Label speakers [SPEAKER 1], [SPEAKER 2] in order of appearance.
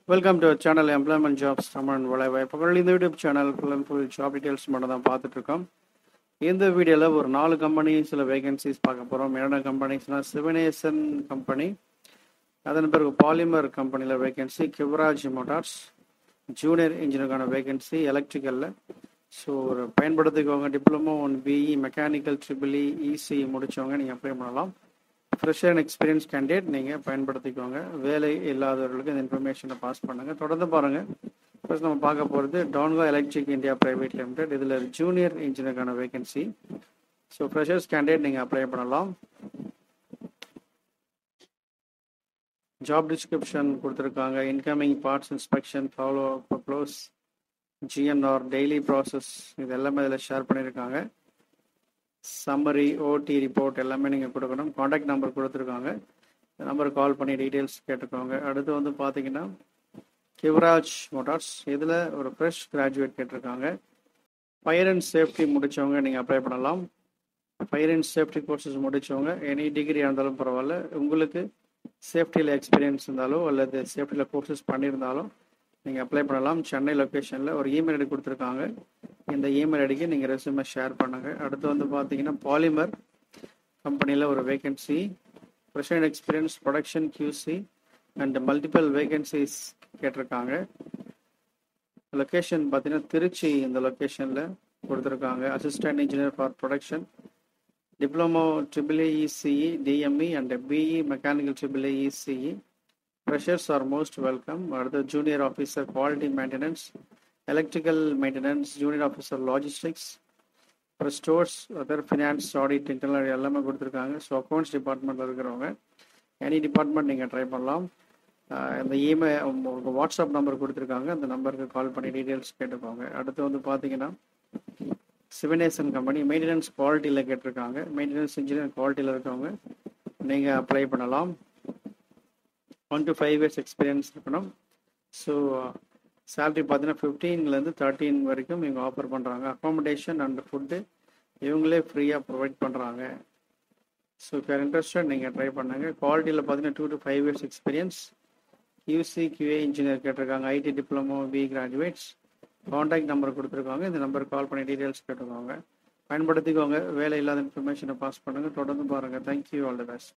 [SPEAKER 1] welcome to channel employment jobs Tamil வேலைவாய்ப்புகள் இந்த YouTube channel full and full job details மட்டும் தான் பார்த்துட்டு இருக்கோம் இந்த வீடியோவில் ஒரு நாலு கம்பெனி சில வேகன்சிஸ் பார்க்க போகிறோம் என்னென்ன கம்பெனிஸ்னால் சிவனேசன் கம்பெனி அதன் பிறகு பாலிமர் கம்பெனியில் வேகன்சி கிவராஜ் மோட்டார்ஸ் ஜூனியர் இன்ஜினியருக்கான வேகன்சி எலக்ட்ரிக்கலில் ஸோ ஒரு பயன்படுத்திக்கோங்க diploma one BE mechanical triple E EC முடித்தவங்க நீங்கள் அப்ளை பண்ணலாம் ஃப்ரெஷர் அண்ட் எக்ஸ்பீரியன்ஸ் கேண்டிடேட் நீங்கள் பயன்படுத்திக்கோங்க வேலை இல்லாதவர்களுக்கு இந்த இன்ஃபர்மேஷனை பாஸ் பண்ணுங்கள் தொடர்ந்து பாருங்கள் ஃபர்ஸ்ட் நம்ம பார்க்க போகிறது டான்கோ எலக்ட்ரிக் இந்தியா பிரைவேட் லிமிடெட் இதில் ஜூனியர் இன்ஜினியருக்கான வேகன்சி ஸோ ஃப்ரெஷர்ஸ் கேண்டிடேட் நீங்கள் அப்ளை பண்ணலாம் ஜாப் டிஸ்கிரிப்ஷன் கொடுத்துருக்காங்க incoming parts inspection follow close GNR daily process இது எல்லாமே இதில் ஷேர் பண்ணியிருக்காங்க சம்மரி ஓடி ரிப்போர்ட் எல்லாமே நீங்கள் கொடுக்கணும் காண்டாக்ட் நம்பர் கொடுத்துருக்காங்க இந்த நம்பருக்கு கால் பண்ணி டீட்டெயில்ஸ் கேட்டுக்கோங்க அடுத்து வந்து பார்த்தீங்கன்னா கிவராஜ் மோட்டார்ஸ் இதில் ஒரு ஃப்ரெஷ் கிராஜுவேட் கேட்டிருக்காங்க ஃபயர் அண்ட் சேஃப்டி முடித்தவங்க நீங்கள் அப்ளை பண்ணலாம் ஃபயர் அண்ட் சேஃப்டி கோர்சஸ் முடித்தவங்க எனி டிகிரி இருந்தாலும் பரவாயில்ல உங்களுக்கு சேஃப்டியில் எக்ஸ்பீரியன்ஸ் இருந்தாலோ அல்லது சேஃப்டியில் கோர்சஸ் பண்ணியிருந்தாலும் நீங்கள் அப்ளை பண்ணலாம் சென்னை லொக்கேஷனில் ஒரு இமெயில் ஐடி கொடுத்துருக்காங்க இந்த இமெயில் ஐடிக்கு நீங்கள் ரெஸ்யூமை ஷேர் பண்ணுங்கள் அடுத்து வந்து பார்த்தீங்கன்னா பாலிமர் கம்பெனியில் ஒரு vacancy fresher experience production QC and multiple vacancies கேட்டிருக்காங்க லொக்கேஷன் பார்த்தீங்கன்னா திருச்சி இந்த லொக்கேஷனில் கொடுத்துருக்காங்க assistant engineer for production diploma triple ECE DME and BE mechanical triple ECE freshers are most welcome அடுத்து junior officer quality maintenance electrical maintenance junior officer logistics அப்புறம் stores other finance audit internal எல்லாமே கொடுத்துருக்காங்க so accounts டிபார்ட்மெண்ட்டில் இருக்கிறவங்க any department நீங்கள் try பண்ணலாம் இந்த email உங்களுக்கு வாட்ஸ்அப் நம்பர் கொடுத்துருக்காங்க அந்த நம்பருக்கு கால் பண்ணி டீட்டெயில்ஸ் கேட்டுக்கோங்க அடுத்து வந்து பார்த்தீங்கன்னா சிவனேசன் கம்பெனி மெயின்டெனன்ஸ் குவாலிட்டியில் கேட்டிருக்காங்க மெயின்டெனன்ஸ் இன்ஜினியர் குவாலிட்டியில் இருக்கவங்க நீங்கள் அப்ளை பண்ணலாம் one to five years experience இருக்கணும் ஸோ சேலரி பார்த்தீங்கன்னா ஃபிஃப்டீன்லேருந்து தேர்ட்டீன் வரைக்கும் இவங்க ஆஃபர் பண்ணுறாங்க அக்காமடேஷன் அண்ட் ஃபுட்டு இவங்களே ஃப்ரீயாக ப்ரொவைட் பண்ணுறாங்க ஸோ இப்போ இன்ட்ரெஸ்டட் நீங்கள் ட்ரை பண்ணுங்கள் குவாலிட்டியில் பார்த்தீங்கன்னா two to five years experience QC QA engineer கேட்டிருக்காங்க IT diploma B graduates contact number கொடுத்துருக்காங்க இந்த நம்பருக்கு கால் பண்ணி டீட்டெயில்ஸ் கேட்டுக்கோங்க பயன்படுத்திக்கோங்க வேலை இல்லாத இன்ஃபர்மேஷனை பாஸ் பண்ணுங்கள் தொடர்ந்து பாருங்கள் தேங்க்யூ ஆல் தி பெஸ்ட்